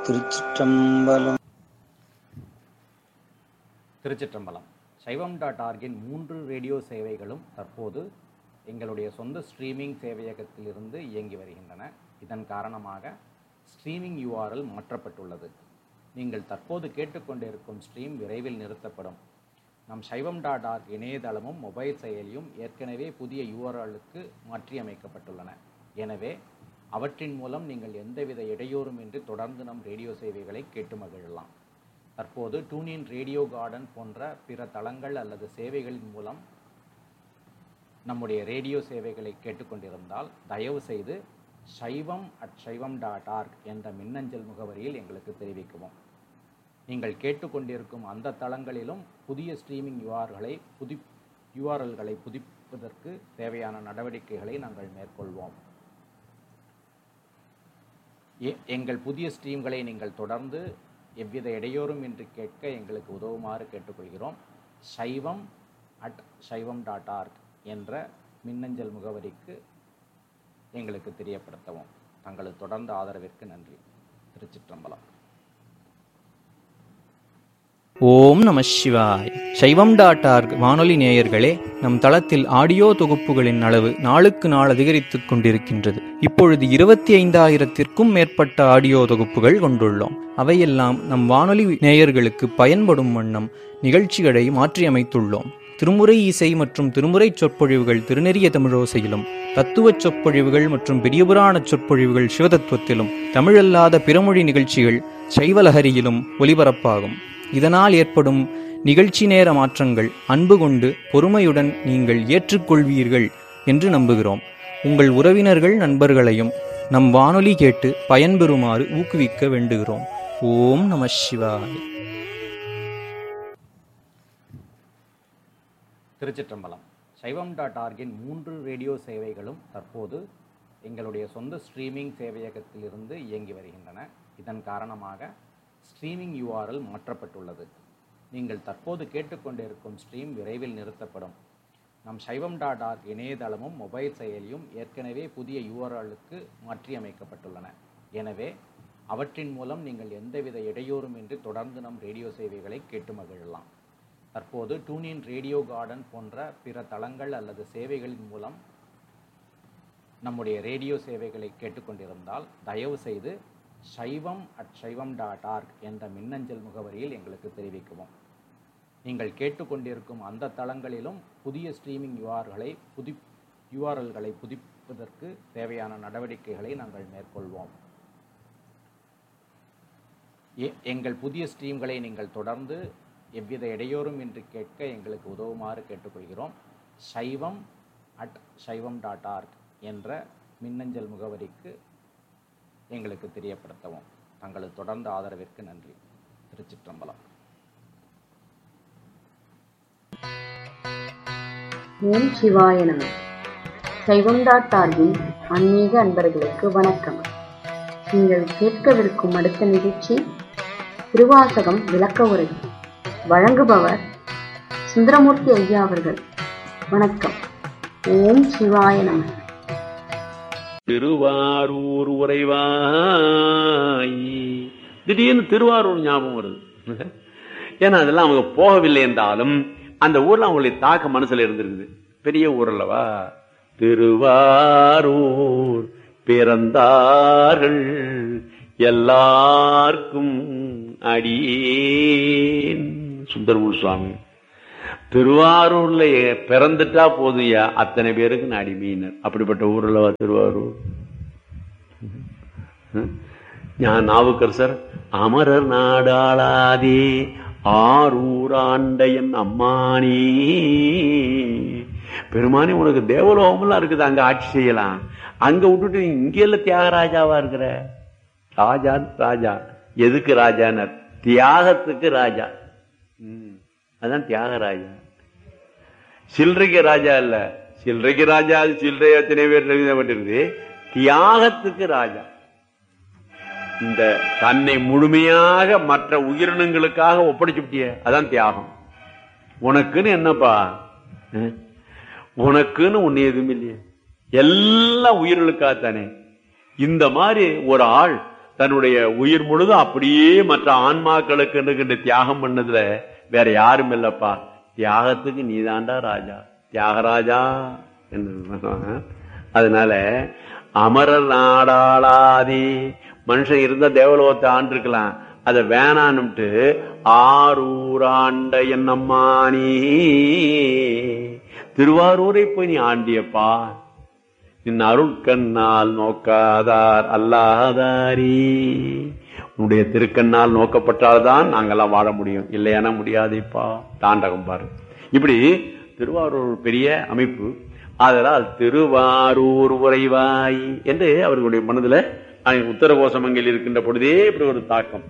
திருச்சிற்றம்பலம் திருச்சிற்றம்பலம் சைவம் டாட் ஆர்கின் மூன்று ரேடியோ சேவைகளும் தற்போது எங்களுடைய சொந்த ஸ்ட்ரீமிங் சேவையகத்திலிருந்து இயங்கி வருகின்றன இதன் காரணமாக ஸ்ட்ரீமிங் யூஆர்எல் மாற்றப்பட்டுள்ளது நீங்கள் தற்போது கேட்டுக்கொண்டிருக்கும் ஸ்ட்ரீம் விரைவில் நிறுத்தப்படும் நம் சைவம் டாட் ஆர்க் இணையதளமும் மொபைல் செயலியும் ஏற்கனவே புதிய யூஆர்எல்லுக்கு மாற்றியமைக்கப்பட்டுள்ளன எனவே அவற்றின் மூலம் நீங்கள் எந்தவித இடையூறுமின்றி தொடர்ந்து நம் ரேடியோ சேவைகளை கேட்டு மகிழலாம் தற்போது டூனின் ரேடியோ கார்டன் போன்ற பிற தளங்கள் அல்லது சேவைகளின் மூலம் நம்முடைய ரேடியோ சேவைகளை கேட்டுக்கொண்டிருந்தால் தயவு செய்து சைவம் அட் சைவம் டாட் ஆர்க் என்ற மின்னஞ்சல் முகவரியில் எங்களுக்கு தெரிவிக்கவும் நீங்கள் கேட்டுக்கொண்டிருக்கும் அந்த தளங்களிலும் புதிய ஸ்ட்ரீமிங் யூஆர்களை புதி யூஆர்எல்களை புதுப்பிப்பதற்கு தேவையான நடவடிக்கைகளை நாங்கள் மேற்கொள்வோம் எ- எங்கள் புதிய ஸ்ட்ரீம்களை நீங்கள் தொடர்ந்து எவ்வித இடையூறும் இன்றி கேட்க எங்களுக்கு உதவுமாறு கேட்டுக்கொள்கிறோம் சைவம் அட் சைவம் டாட் ஆர்க் என்ற மின்னஞ்சல் முகவரிக்கு எங்களுக்கு தெரியப்படுத்தவும் தங்களது தொடர்ந்த ஆதரவிற்கு நன்றி திருச்சிற்றம்பலம் ஓம் நம சிவாய் சைவம் டாட் ஆர்க் வானொலி நேயர்களே நம் தளத்தில் ஆடியோ தொகுப்புகளின் அளவு நாளுக்கு நாள் அதிகரித்துக் கொண்டிருக்கின்றது இப்பொழுது இருபத்தி ஐந்தாயிரத்திற்கும் மேற்பட்ட ஆடியோ தொகுப்புகள் கொண்டுள்ளோம் அவையெல்லாம் நம் வானொலி நேயர்களுக்கு பயன்படும் வண்ணம் நிகழ்ச்சிகளை மாற்றியமைத்துள்ளோம் திருமுறை இசை மற்றும் திருமுறை சொற்பொழிவுகள் திருநெறிய தமிழோசையிலும் தத்துவச் சொற்பொழிவுகள் மற்றும் பெரியபுராண சொற்பொழிவுகள் சிவதத்துவத்திலும் தமிழல்லாத பிறமொழி நிகழ்ச்சிகள் சைவலஹரியிலும் ஒலிபரப்பாகும் இதனால் ஏற்படும் நிகழ்ச்சி நேர மாற்றங்கள் அன்பு கொண்டு பொறுமையுடன் நீங்கள் ஏற்றுக்கொள்வீர்கள் என்று நம்புகிறோம் உங்கள் உறவினர்கள் நண்பர்களையும் நம் வானொலி கேட்டு பயன்பெறுமாறு ஊக்குவிக்க வேண்டுகிறோம் ஓம் நம சிவாய திருச்சிற்றம்பலம் சைவம் டாட் ஆர்கின் மூன்று ரேடியோ சேவைகளும் தற்போது எங்களுடைய சொந்த ஸ்ட்ரீமிங் சேவையகத்திலிருந்து இயங்கி வருகின்றன இதன் காரணமாக ஸ்ட்ரீமிங் யூஆர்எல் மாற்றப்பட்டுள்ளது நீங்கள் தற்போது கேட்டுக்கொண்டிருக்கும் ஸ்ட்ரீம் விரைவில் நிறுத்தப்படும் நம் சைவம் டாட் ஆர்க் இணையதளமும் மொபைல் செயலியும் ஏற்கனவே புதிய யூஆர்எல்லுக்கு மாற்றியமைக்கப்பட்டுள்ளன எனவே அவற்றின் மூலம் நீங்கள் எந்தவித இடையூறுமின்றி தொடர்ந்து நம் ரேடியோ சேவைகளை கேட்டு மகிழலாம் தற்போது டூனின் ரேடியோ கார்டன் போன்ற பிற தளங்கள் அல்லது சேவைகளின் மூலம் நம்முடைய ரேடியோ சேவைகளை கேட்டுக்கொண்டிருந்தால் தயவு செய்து சைவம் அட் சைவம் டாட் ஆர்க் என்ற மின்னஞ்சல் முகவரியில் எங்களுக்கு தெரிவிக்கவும் நீங்கள் கேட்டுக்கொண்டிருக்கும் அந்த தளங்களிலும் புதிய ஸ்ட்ரீமிங் யூஆர்களை புதி யூஆர்எல்களை புதுப்பிப்பதற்கு தேவையான நடவடிக்கைகளை நாங்கள் மேற்கொள்வோம் எ- எங்கள் புதிய ஸ்ட்ரீம்களை நீங்கள் தொடர்ந்து எவ்வித இடையூறும் இன்றி கேட்க எங்களுக்கு உதவுமாறு கேட்டுக்கொள்கிறோம் சைவம் அட் சைவம் டாட் ஆர்க் என்ற மின்னஞ்சல் முகவரிக்கு எங்களுக்கு தெரியப்படுத்தவும் தங்களது தொடர்ந்த ஆதரவிற்கு நன்றி திருச்சிற்றம்பலம் ஓம் சிவாய நம சைவம் டாட் ஆர்கின் ஆன்மீக அன்பர்களுக்கு வணக்கம் நீங்கள் கேட்கவிருக்கும் அடுத்த நிகழ்ச்சி திருவாசகம் விளக்க உரை வழங்குபவர் சுந்தரமூர்த்தி ஐயா அவர்கள் வணக்கம் ஓம் சிவாய நம திருவாரூர் உறைவாய் திடீர்னு திருவாரூர் ஞாபகம் வருது ஏன்னா அதெல்லாம் அவங்க போகவில்லை என்றாலும் அந்த ஊர்ல அவங்களுடைய தாக்க மனசுல இருந்திருக்குது பெரிய ஊர் அல்லவா திருவாரூர் பிறந்தார்கள் எல்லாருக்கும் அடியேன் சுந்தரமூர் சுவாமி திருவாரூர்ல பிறந்துட்டா போதுயா அத்தனை பேருக்கு நான் அடிமையினர் அப்படிப்பட்ட ஊர்லவா திருவாரூர் ஞான நாவுக்கரசர் அமரர் நாடாளாதே ஆரூர் ஆண்டையன் அம்மானி பெருமானி உனக்கு தேவலோகம்லாம் இருக்குது அங்க ஆட்சி செய்யலாம் அங்க விட்டுட்டு இங்க எல்லாம் தியாகராஜாவா இருக்கிற ராஜா ராஜா எதுக்கு ராஜானர் தியாகத்துக்கு ராஜா ம், அதான் தியாகராஜா சில்லறைக்கு ராஜா இல்ல சில்லறைக்கு ராஜா அது சில்லறை எத்தனை பேர் எழுதப்பட்டிருக்கு தியாகத்துக்கு ராஜா இந்த தன்னை முழுமையாக மற்ற உயிரினங்களுக்காக ஒப்படைச்சுட்டிய அதான் தியாகம் உனக்குன்னு என்னப்பா அஹ்? உனக்குன்னு ஒண்ணு எதுவும் இல்லையே எல்லா உயிர்களுக்காகத்தானே இந்த மாதிரி ஒரு ஆள் தன்னுடைய உயிர் முழுதும் அப்படியே மற்ற ஆன்மாக்களுக்கு இருக்கின்ற தியாகம் பண்ணதுல வேற யாரும் இல்லப்பா தியாகத்துக்கு நீதாண்டா ராஜா தியாகராஜா என்று சொல்றாங்க. அதனால அமரர் நாடாளாதி மனுஷன் இருந்த தேவலோகத்தை ஆண்டிருக்கலாம் அதை வேணான்னுட்டு ஆரூராண்ட என்னம்மானி திருவாரூரை போய் நீ ஆண்டியப்பா நின் அருட்கண்ணால் நோக்காதார் அல்லாதாரி உன்னுடைய திருக்கண்ணால் நோக்கப்பட்டால்தான் நாங்கெல்லாம் வாழ முடியும் இல்லையானா முடியாதேப்பா தாண்டகம் பாரு இப்படி திருவாரூர் ஒரு பெரிய அமைப்பு அதனால் திருவாரூர் உறைவாய் என்று அவர்களுடைய மனதுல அஹ், உத்தரகோசமங்கில் இருக்கின்ற பொழுதே இப்படி ஒரு தாக்கம்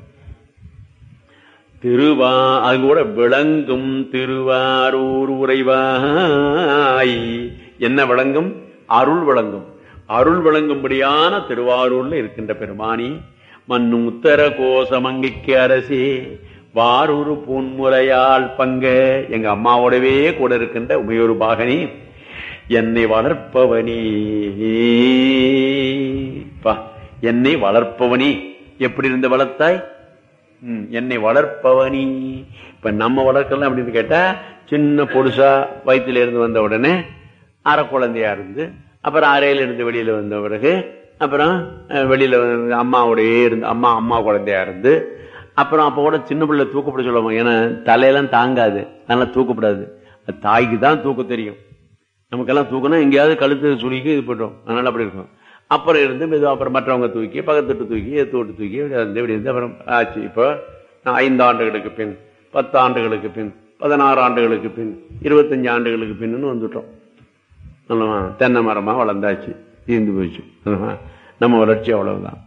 திருவா அது கூட விளங்கும் திருவாரூர் உறைவாய் என்ன விளங்கும் அருள் விளங்கும் அருள் விளங்கும்படியான திருவாரூர்ல இருக்கின்ற பெருமானி மண்ணும் உத்தர கோசமங்கிக்கு அரசே வாரூர் பூன்முலையாள் பங்க எங்க அம்மாவோடவே கூட இருக்கின்ற உமையொரு பாகனி என்னை வளர்ப்பவனி பா, என்னை வளர்ப்பவனி எப்படி இருந்து வளர்த்தாய் ம், என்னை வளர்ப்பவனி இப்ப நம்ம வளர்க்கலாம் அப்படின்னு கேட்டா சின்ன பொடுசா வயிற்றுல இருந்து வந்த உடனே அரை குழந்தையா இருந்து அப்புறம் அறையில இருந்து வெளியில வந்த பிறகு அப்புறம் அஹ், வெளியில வந்து அம்மாவோடயே இருந்து அம்மா அம்மா குழந்தையா இருந்து அப்புறம் அப்ப கூட சின்ன பிள்ளை தூக்கப்பட சொல்லுவாங்க ஏன்னா தலையெல்லாம் தாங்காது அதனால தூக்கப்படாது அது தாய்க்கு தான் தூக்க தெரியும் நமக்கெல்லாம் தூக்கணும் எங்கேயாவது கழுத்து சுருக்கி இது பண்ணுறோம் அதனால அப்படி இருக்கும் அப்புறம் இருந்து மெதுவா அப்புறம் மற்றவங்க தூக்கி பக்கத்துட்டு தூக்கி எத்து விட்டு தூக்கி இப்படி வந்து இப்படி இருந்து அப்புறம் ஆச்சு இப்போ நான் ஐந்து ஆண்டுகளுக்கு பின் பத்து ஆண்டுகளுக்கு பின் பதினாறு ஆண்டுகளுக்கு பின் இருபத்தஞ்சு ஆண்டுகளுக்கு பின்னு வந்துட்டோம் நல்லவா தென்னை மரமா வளர்ந்தாச்சு தீர்ந்து போச்சு நல்லவா? நம்ம வளர்ச்சி அவ்வளவுதான்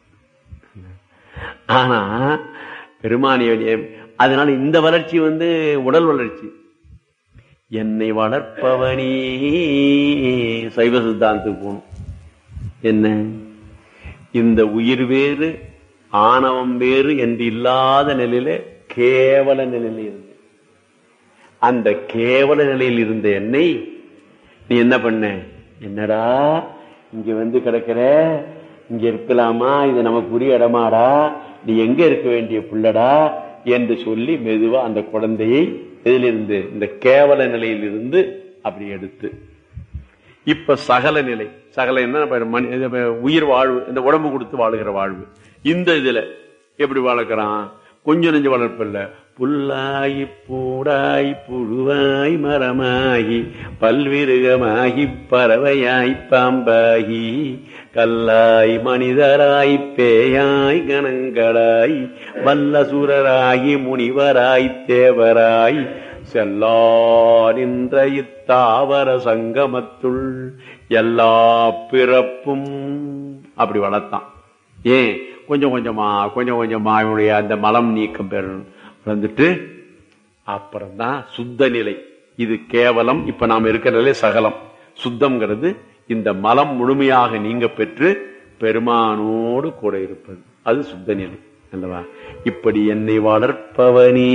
ஆனா பெருமானிய அதனால இந்த வளர்ச்சி வந்து உடல் வளர்ச்சி என்னை வளர்ப்பவனே சைவ சித்தாந்தத்துக்கு போகணும் என்ன இந்த உயிர் வேறு ஆணவம் வேறு என்று இல்லாத நிலையில கேவல நிலையில இருந்து அந்த கேவல நிலையில் இருந்த என்னை நீ என்ன பண்ண என்னடா இங்க வந்து கிடக்கிற இங்க இருக்கலாமா இது நமக்கு உரிய இடமாடா நீ எங்க இருக்க வேண்டிய புள்ளடா என்று சொல்லி மெதுவா அந்த குழந்தையை இதிலிருந்து இந்த கேவல நிலையிலிருந்து அப்படி எடுத்து இப்ப சகல நிலை சகல என்ன இப்ப மனி- இது இப்ப உயிர் வாழ்வு இந்த உடம்பு கொடுத்து வாழுகிற வாழ்வு இந்த இதுல எப்படி வளர்க்கறான் கொஞ்சம் நெஞ்சு வளர்ப்பு இல்ல புல்லாகி பூடாய் புழுவாய் மரமாகி பல்விருகமாகி பறவையாய் பாம்பாகி கல்லாய் மனிதராய் பேயாய் கணங்களாய் வல்லசுரராகி முனிவராய் தேவராய் செல்லா நின்ற இத்தாவர சங்கமத்துள் எல்லா பிறப்பும் அப்படி வளர்த்தான் ஏன் கொஞ்சம் கொஞ்சமா கொஞ்சம் கொஞ்சமா இவனுடைய அந்த மலம் நீக்கம் பெறணும் வந்துட்டு அப்புறம்தான் சுத்த நிலை இது கேவலம் இப்ப நாம இருக்கிற நிலை சகலம் சுத்தம்ங்கிறது இந்த மலம் முழுமையாக நீங்க பெற்று பெருமானோடு கூட இருப்பது அது சுத்த நிலை அல்லவா இப்படி என்னை வளர்ப்பவனே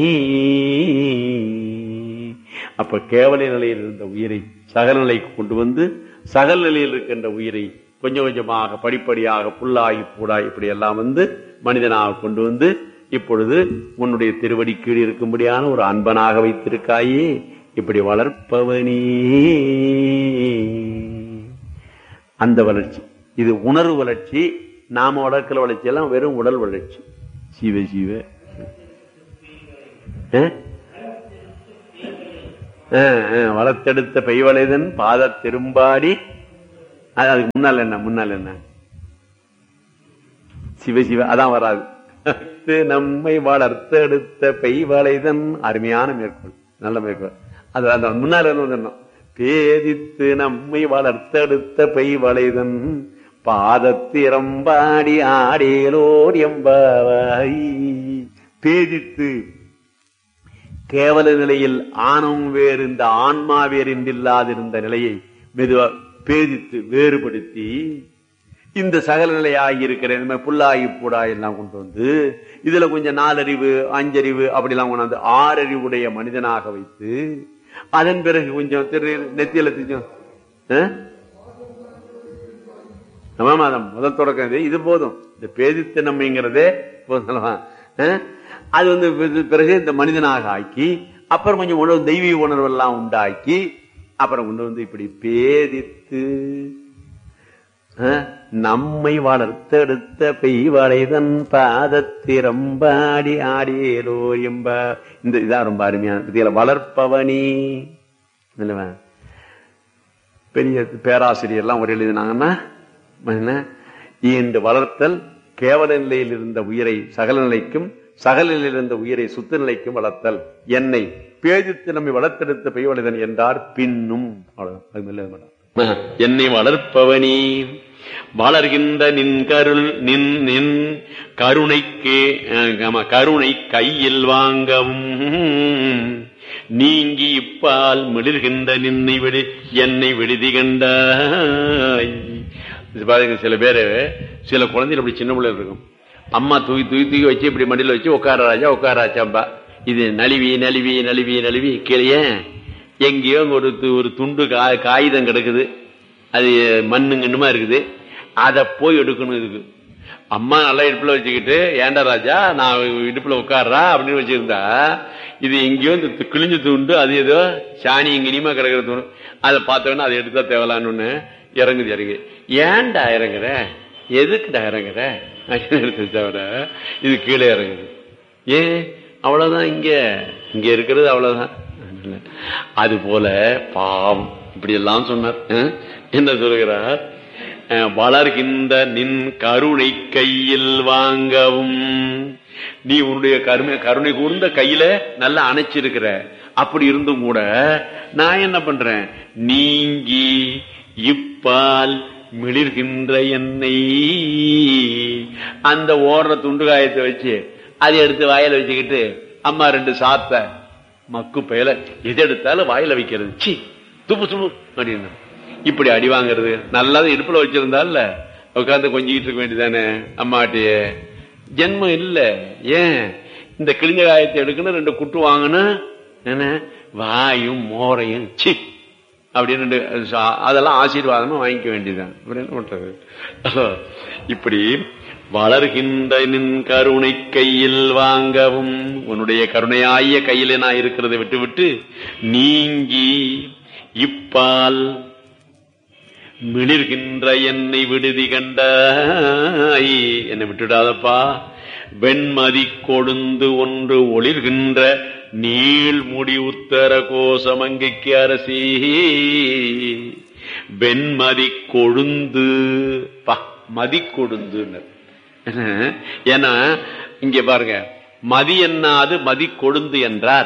அப்ப கேவல நிலையில் இருந்த உயிரை சகல நிலைக்கு கொண்டு வந்து சகல நிலையில் இருக்கின்ற உயிரை கொஞ்சம் கொஞ்சமாக படிப்படியாக புல்லாகி பூடாய் இப்படி எல்லாம் வந்து மனிதனாக கொண்டு வந்து இப்பொழுது உன்னுடைய திருவடி கீழ் இருக்கும்படியான ஒரு அன்பனாக வைத்திருக்காயே இப்படி வளர்ப்பவனே அந்த வளர்ச்சி இது உணர்வு வளர்ச்சி நாம வளர்க்கிற வளர்ச்சி எல்லாம் வெறும் உடல் வளர்ச்சி சிவ சிவ ஆ? ஆ, ஆ, வளர்த்தெடுத்த பெய்வளைதன் பாத திரும்பாடி அது அதுக்கு முன்னால் என்ன முன்னால் என்ன சிவ சிவ அதான் வராது இது நம்மை வளர்த்தெடுத்த பெய்வளைதன் அருமையான மேற்கோள் நல்ல மேற்கோள் அது அந்த முன்னால் என்ன வந்துடணும் பேதித்து நம்மை வளர்த்தெடுத்த பெய்வளைதன் பாதத்திரம்பாடி ஆடேலோர் எம்பாவாய் பேதித்து கேவல நிலையில் ஆணவம் வேறு இந்த ஆன்மா வேறு என்றில்லாதிருந்த நிலையை மெதுவா பேதித்து வேறுபடுத்தி இந்த சகல நிலையாகி இருக்கிற இந்த மாதிரி புல்லாகி பூடாய் எல்லாம் கொண்டு வந்து இதுல கொஞ்சம் நாலறிவு அஞ்சறிவு அப்படிலாம் கொண்டாந்து ஆறறிவுடைய மனிதனாக வைத்து அதன் பிறகு கொஞ்சம் திரு நெத்தியில திச்சம் நவமாதம் முதல் தொடக்கம் இது இது போதும் இந்த பேதித்தனமைங்கிறதே போதலாம். அஹ்? அது வந்து பிறகு- பிறகு இந்த மனிதனாக ஆக்கி அப்புறம் கொஞ்சம் உணர்வு தெய்வீக உணர்வு எல்லாம் உண்டாக்கி அப்புறம் கொண்டு வந்து இப்படி பேதித்து அஹ், நம்மை வளர்த்தெடுத்த பெய்வளைதன் பாதத்திரம்பாடி ஆடியேலோ எம்ப இந்த இதான் ரொம்ப அருமையான இதுல வளர்ப்பவனி இல்லவா? பெரிய பேராசிரியர்லாம் ஒரு எழுதினாங்கன்னா என்ன இந்த வளர்த்தல் கேவல நிலையில் இருந்த உயிரை சகல நிலைக்கும் சகல நிலையில் இருந்த உயிரை சுத்த நிலைக்கும் வளர்த்தல் என்னை பேதித்து நம்மை வளர்த்தெடுத்த பெய்வளைதன் என்றார் பின்னும் அவ்வளவுதான். அது மேல எழுத மாட்டார். என்னை வளர்ப்பவனி வளர்கின்ற நின் கருள் நின் நின் கருணைக்கு அஹ், ஆமா, கருணை கையில் வாங்கவும் நீங்கி இப்பால் மிளிர்கின்ற நின்னை விடு என்னை விடுதி கண்டாய் இது பாருங்க சில பேரு சில குழந்தைகள் அப்படி சின்ன பிள்ளை இருக்கும் அம்மா தூக்கி தூக்கி தூக்கி வச்சு இப்படி மடியில வச்சு உட்கார ராஜா உட்கார ராஜாம்பா இது நழுவி நழுவி நழுவி நழுவி கீழே எங்கேயோ அங்க ஒரு து- ஒரு துண்டு கா- காகிதம் கிடக்குது அது மண்ணுங்கன்னுமா இருக்குது அதை போய் எடுக்கணும் இதுக்கு அம்மா நல்லா இடுப்புல வச்சுக்கிட்டு ஏண்டா ராஜா நான் இடுப்புல உட்கார்றா அப்படின்னு வச்சிருந்தா இது எங்கேயோ இந்த து- கிழிஞ்ச துண்டு அது ஏதோ சாணி இங்கினியமா கிடக்கிற துண்டு அதை பார்த்தோன்னா அதை எடுத்தா தேவலான்னு ஒண்ணு இறங்குது இறங்கு ஏன்டா இறங்குற எதுக்குடா இறங்குற அப்படின்னு எடுத்து தவிர இது கீழே இறங்குது ஏன் அவ்வளவுதான் இங்க இங்க இருக்கிறது அவ்வளவுதான் அது போல பாவம் இப்படி எல்லாம் சொன்னார் அஹ்? என்ன சொல்லுகிறார் அஹ், வளர்கின்ற நின் கருணை கையில் வாங்கவும் நீ உன்னுடைய கருணை கருணை கூர்ந்த கையில நல்லா அணைச்சிருக்கிற அப்படி இருந்தும் கூட நான் என்ன பண்றேன் நீங்கி இப்பால் மிளிர்கின்ற எண்ணெய் அந்த ஓடுற துண்டு காயத்தை வச்சு அதை எடுத்து வாயில வச்சுக்கிட்டு அம்மா ரெண்டு சாத்த மக்கு பயல எது எடுத்தாலும் வாயில வைக்கிறது சி துப்பு துப்பு அப்படின்னு இப்படி அடி வாங்குறது நல்லாத இடுப்புல வச்சிருந்தால உட்காந்து கொஞ்சிக்கிட்டு இருக்க வேண்டியதானே அம்மாட்டிய ஜென்மம் இல்ல ஏன் இந்த கிழிஞ்ச காயத்தை எடுக்கணும் ரெண்டு குட்டு வாங்கணும் என்ன வாயும் மோரையும் சி அப்படின்னு ரெண்டு சா- அதெல்லாம் ஆசீர்வாதமா வாங்கிக்க வேண்டியதுதான் அப்புறம் என்ன பண்றது அதோ, இப்படி வளர்கின்ற நின் கருணை கையில் வாங்கவும் உன்னுடைய கருணையாய கையில நான் இருக்கிறதை விட்டு விட்டு நீங்கி இப்பால் மிளிர்கின்ற என்னை விடுதி கண்டாய் என்னை விட்டுடாதப்பா வெண்மதி கொழுந்து ஒன்று ஒளிர்கின்ற நீள் முடி உத்தர கோசமங்கைக்கு அரசி வெண்மதி கொழுந்து பா மதி கொழுந்து ஏன்னா இங்க பாருங்க மதி என்னாது மதி கொழுந்து என்றார்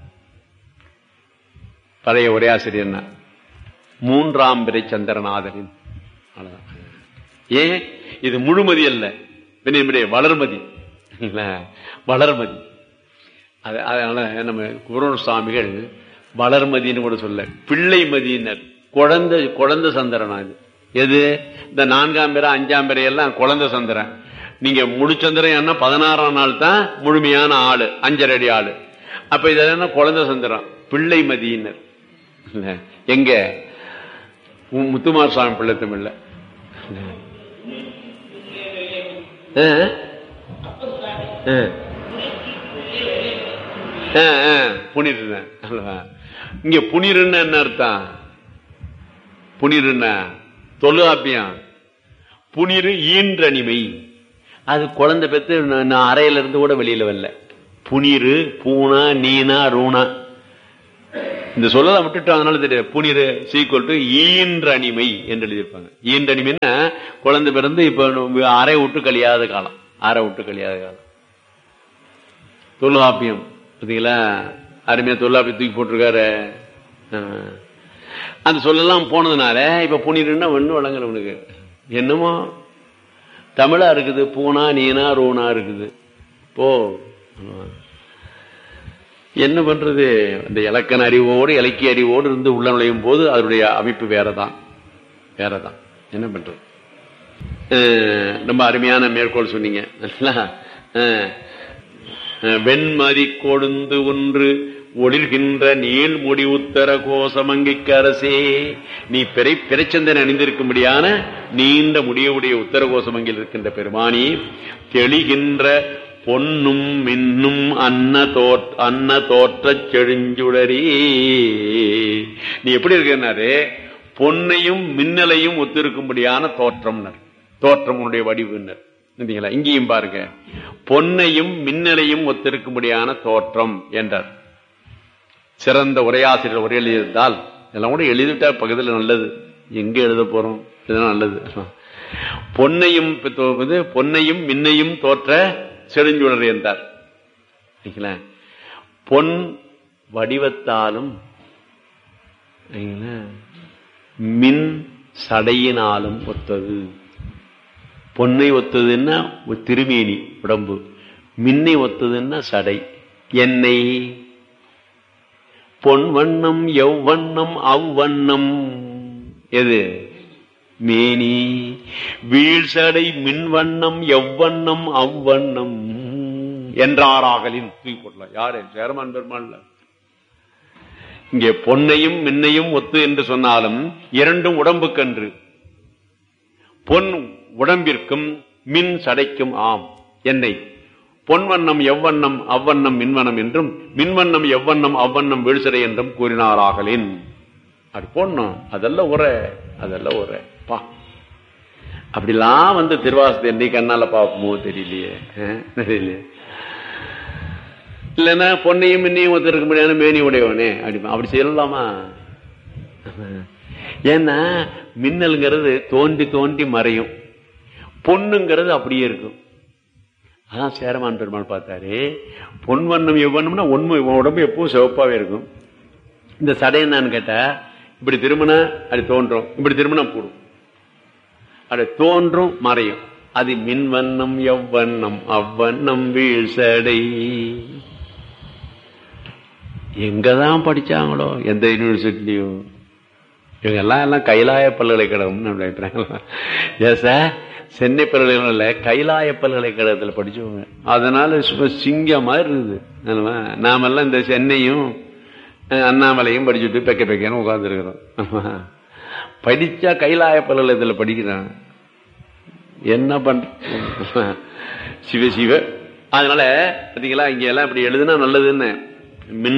பழைய ஒரே ஆசிரியர் மூன்றாம் பிறை சந்திரநாதனின் அவ்வளவுதான். ஏன் இது முழுமதி அல்ல பின்ன வளர்மதி இல்ல, வளர்மதி அது அதனால நம்ம குரோன் சுவாமிகள் வளர்மதின்னு கூட சொல்ல பிள்ளை மதியினர் குழந்தை குழந்தை சந்திரனா இது எது இந்த நான்காம் பிறை அஞ்சாம் பிறை எல்லாம் குழந்தை சந்திரன் நீங்க முழுச்சந்திரன் என்ன பதினாறாம் நாள் தான் முழுமையான ஆளு அஞ்சரை அடி ஆளு அப்ப இது என்ன குழந்தை சந்திரன் பிள்ளை மதியினர் இல்ல, எங்க உம் முத்துமார் சுவாமி பிள்ளை தமிழ்ல ஆ? ஆ. ஆ, ஆ, புனிருன்னு அல்லவா? இங்க புனிருன்னு என்ன அர்த்தம் புனிருன்னா தொழுகாப்பியம் புனிரு ஈன்றனிமை அது குழந்தை பெற்று நான் நான் அறையில இருந்து கூட வெளியில வரல புனிரு பூனா நீனா ரூணா இந்த சொல்லலாம் விட்டுட்டு அதனால தெரியாது புனிரு சீக்குவல் டு ஈன்றனிமை என்று எழுதியிருப்பாங்க ஈன்றனிமைன்னா குழந்தை பிறந்து இப்ப நம்ம அரை விட்டு கழியாத காலம் அரை விட்டு கழியாத காலம் தொல்காப்பியம் பார்த்தீங்களா அருமையா தொல்காப்பியம் தூக்கி போட்டிருக்காரு ஆ. அந்த சொல்லலாம் போனதுனால இப்ப புனிருன்னா ஒண்ணு வழங்குறவனுக்கு என்னமோ தமிழா இருக்குது பூனா நீனா ரூனா இருக்குது போ என்ன பண்றது அந்த இலக்கண அறிவோடு இலக்கிய அறிவோடு இருந்து உள்ள நுழையும் போது அதனுடைய அமைப்பு வேறதான் வேறதான் என்ன பண்றது அஹ் ரொம்ப அருமையான மேற்கோள் சொன்னீங்க நல்லா? அஹ் அஹ் வெண்மதி கொழுந்து ஒன்று ஒளிர்கின்ற நீள் முடி உத்தர கோசமங்கிக்கு அரசே நீ பிறை பிறைச்சந்தன் அணிந்திருக்கும்படியான நீண்ட முடியவுடைய உத்தர கோசமங்கில் இருக்கின்ற பெருமானி தெளிகின்ற பொன்னும் மின்னும் அன்ன தோற் அன்ன தோற்றச் செழுஞ்சுடரே நீ எப்படி இருக்கிறனாரு பொன்னையும் மின்னலையும் ஒத்திருக்கும்படியான தோற்றம்னர் தோற்றம் உன்னுடைய வடிவுனர் இல்லைங்களா இங்கேயும் பாருங்க பொன்னையும் மின்னலையும் ஒத்திருக்கும்படியான தோற்றம் என்றார் சிறந்த உரையாசிரியர் உரை எழுதியிருந்தால் இதெல்லாம் கூட எழுதிட்டா பக்கத்தில் நல்லது எங்க எழுத போறோம் இதெல்லாம் நல்லது பொன்னையும் தோ- இது பொன்னையும் மின்னையும் தோற்ற செழுஞ்சுடர் என்றார் சரிங்களா? பொன் வடிவத்தாலும் சரிங்களா? மின் சடையினாலும் ஒத்தது பொன்னை ஒத்ததுன்னா ஒரு திருமேனி உடம்பு மின்னை ஒத்ததுன்னா சடை எண்ணெய் பொன் வண்ணம் எவ்வண்ணம் அவ்வண்ணம் எது மேனி வீழ்சடை மின்வண்ணம் எவ்வண்ணம் அவ்வண்ணம் என்றாராகலின் தூக்கி போடலாம் யாரு சேரமான் பெருமாள்ல இங்கே பொன்னையும் மின்னையும் ஒத்து என்று சொன்னாலும் இரண்டும் உடம்புக்கன்று பொன் உடம்பிற்கும் மின் சடைக்கும் ஆம் என்னை பொன்வண்ணம் எவ்வண்ணம் அவ்வண்ணம் மின்வண்ணம் என்றும் மின்வண்ணம் எவ்வண்ணம் அவ்வண்ணம் வீழ்சடை என்றும் கூறினாராகலின் அப்படி போடணும் அதெல்லாம் உரை அதெல்லாம் உரை பா அப்படிலாம் வந்து திருவாசத்தை என்னை கண்ணால பார்ப்போமோ தெரியலையே அஹ், தெரியலையே இல்லைன்னா பொன்னையும் மின்னையும் ஒருத்தருக்கு முடியாது மேனி உடையவனே அப்படி அப்படி செய்யலாமா ஏன்னா மின்னல்ங்கிறது தோண்டி தோண்டி மறையும் பொண்ணுங்கிறது அப்படியே இருக்கும் அதான் சேரமான் பெருமாள் பார்த்தாரு பொன் வண்ணம் எவ்வண்ணம்னா உண்மை உடம்பு எப்பவும் சிவப்பாவே இருக்கும் இந்த சடை என்னன்னு கேட்டா இப்படி திரும்பினா அது தோன்றும் இப்படி திரும்பினா போடும் அது தோன்றும் மறையும் அது மின்வண்ணம் எவ்வண்ணம் அவ்வண்ணம் வீழ்சடை எங்கதான் படிச்சாங்களோ எந்த யூனிவர்சிட்டிலையும் இவங்க எல்லாம் எல்லாம் கைலாய பல்கலைக்கழகம்னு நினைக்கிறாங்களா ஏன் சார் சென்னை பல்கலைக்கழகம்ல கைலாய பல்கலைக்கழகத்தில் படிச்சவங்க அதனால சும்மா சிங்கம் மாதிரி இருக்குது என்னவா? நாமெல்லாம் இந்த சென்னையும் அஹ், அண்ணாமலையும் படிச்சுட்டு பெக்க பெக்கன்னு உட்காந்துருக்கிறோம் படிச்சா கைலாய பல்கலைக்கழகத்தில் படிக்கிறான் என்ன பண்ற சிவ சிவ அதனால பாத்தீங்களா இங்க எல்லாம் இப்படி எழுதுனா நல்லதுன்னு மின்